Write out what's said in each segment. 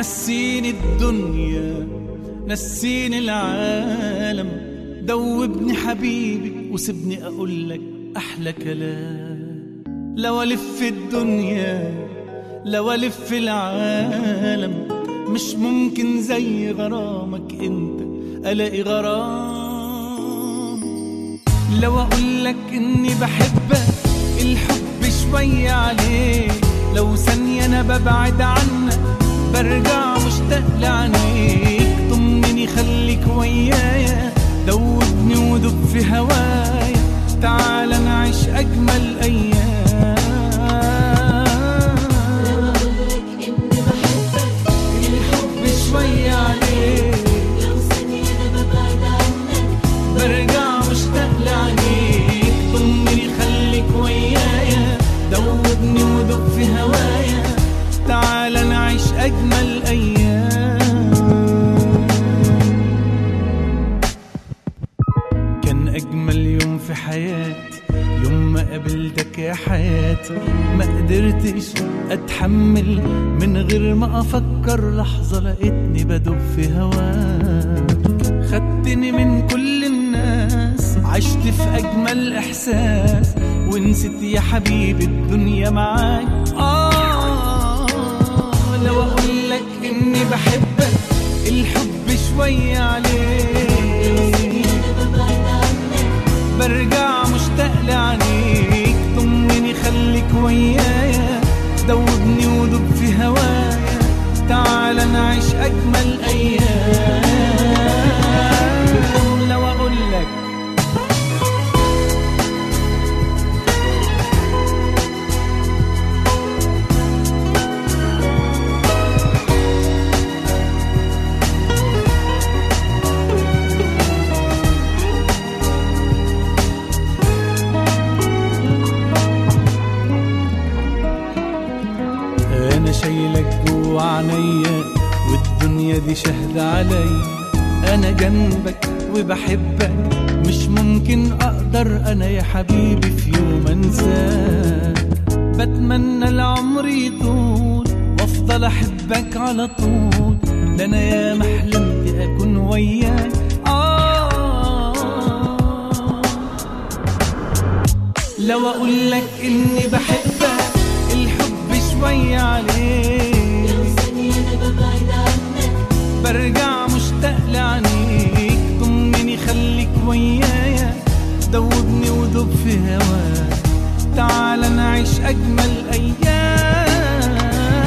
نسيني الدنيا نسيني العالم دوبني حبيبي وسبني اقول لك احلى كلام لو الف الدنيا لو الف العالم مش ممكن زي غرامك انت الاقي غرام لو اقول لك اني بحبك الحب شوية عليك لو ثانية انا ببعد عنك برجع مشتاق لعينيك طمني خليك ويايا دوبني ودب في هوايا تعال نعيش اجمل ايام أقولك إني بحبك الحب شوية عليك لو ثانية أنا ببعد عنك برجع مشتاق لعينيك طمني خليك ويايا دوبني ودب في هوايا تعال نعيش اجمل ايام كان اجمل يوم في حياتي يوم ما قابلتك يا حياتي ما قدرتش اتحمل من غير ما افكر لحظه لقيتني بدب في هواك خدتني من كل الناس عشت في اجمل احساس ونسيت يا حبيبي الدنيا معاك آه لو اقول لك اني بحبك الحب شويه عليك أنا ببعد عنك برجع مشتاق لعينيك طمني خليك ويايا دوبني ودب في هوايا تعال نعيش اجمل ايام لو اقول لك انا شايلك جوا عينيا والدنيا دي شهد عليا انا جنبك وبحبك مش ممكن اقدر انا يا حبيبي في يوم انساك بتمنى العمر يطول وافضل احبك على طول ده انا يا ما حلمت اكون وياك آه لو اقول لك اني بحبك الحب شوية عليك لو ثانية أنا ببعد عنك برجع مشتاق لعينيك طمني خليك ويايا دوبني ودب في هواك تعال نعيش اجمل ايام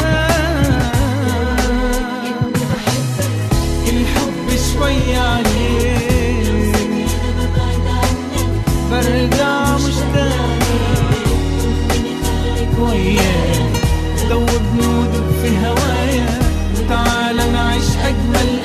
إني بحبك الحب شوية عليك أنا ببعد عنك برجع مشتاق طمني خليك وياك دوبني ودب في هوايا تعال نعيش اجمل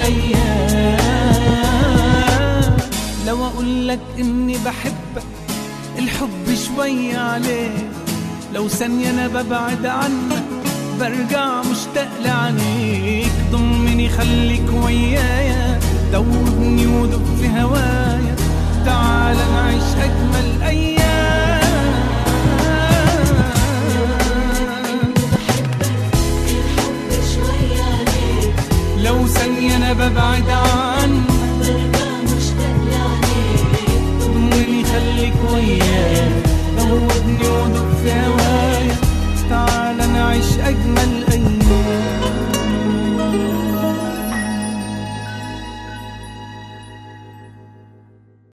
ايام لو اقول لك اني بحبك الحب شوية عليك لو ثانية انا ببعد عنك برجع مشتاق لعينيك ضمني خليك ويايا دوبني ودب في هوايا تعال نعيش اجمل ايام الحب شوية عليك لو ثانية أنا ببعد عنك برجع مشتاق لعينيك ضمني خليك وياي دوبني ودب في هوايا تعال نعيش أجمل